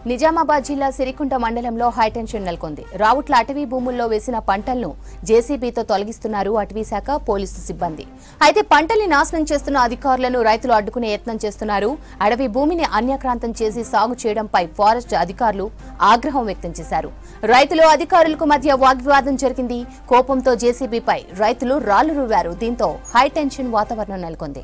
నిజామాబాద్ జిల్లా సిరికుంట మండలంలో హైటెన్షన్ నెలకొంది రావుట్ల అటవీ భూముల్లో వేసిన పంటలను జేసీబీతో తొలగిస్తున్నారు అటవీ శాఖ పోలీసు సిబ్బంది అయితే పంటల్ని నాశనం చేస్తున్న అధికారులను రైతులు అడ్డుకునే యత్నం చేస్తున్నారు అడవి భూమిని అన్యక్రాంతం చేసి సాగు చేయడంపై ఫారెస్ట్ అధికారులు ఆగ్రహం వ్యక్తం చేశారు రైతులు అధికారులకు మధ్య వాగ్వివాదం జరిగింది కోపంతో జేసీబీపై రైతులు రాళ్లు రువ్వారు దీంతో హైటెన్షన్ వాతావరణం నెలకొంది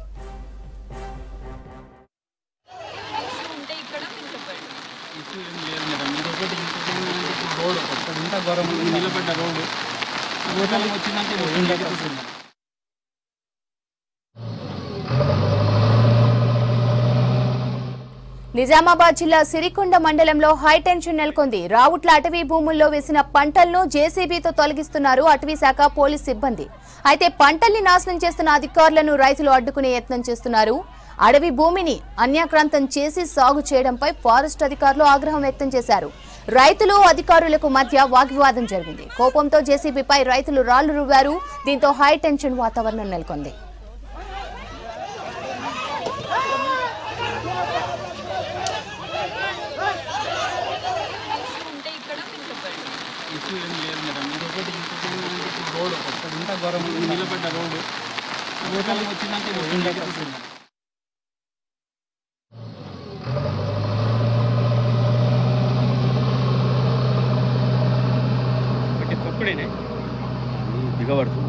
ఇష్యూ ఏం లేదు మేడం ఇంకొకటి ఇంకొకటి రోడ్ అక్కడ ఇంత ఘోరం ఉంది నిలబడ్డ రోడ్డు వర్షాలు వచ్చిందంటే ఇది వస్తుంది వస్తుంది. నిజామాబాద్ జిల్లా సిరికొండ మండలంలో హైటెన్షన్ నెలకొంది రావుట్ల అటవీ భూముల్లో వేసిన పంటలను జేసీబీతో తొలగిస్తున్నారు అటవీ శాఖ పోలీస్ సిబ్బంది అయితే పంటల్ని నాశనం చేస్తున్న అధికారులను రైతులు అడ్డుకునే యత్నం చేస్తున్నారు అడవి భూమిని అన్యాక్రాంతం చేసి సాగు చేయడంపై ఫారెస్ట్ అధికారులు ఆగ్రహం వ్యక్తం చేశారు రైతులు అధికారులకు మధ్య వాగ్వివాదం జరిగింది కోపంతో జేసీబీపై రైతులు రాళ్లు రువ్వారు దీంతో హైటెన్షన్ వాతావరణం నెలకొంది ఇష్యూ ఏం లేదు మేడం ఇంకొకటి ఇంకొకటి రోడ్ అక్కడ ఇంత ఘోరం ఉంది నిలబడ్డ రోడ్డు వర్షాలు వచ్చిందంటే ఇది వస్తుంది వస్తుంది. ఒకటి పప్పుడేనే దిగబడుతుంది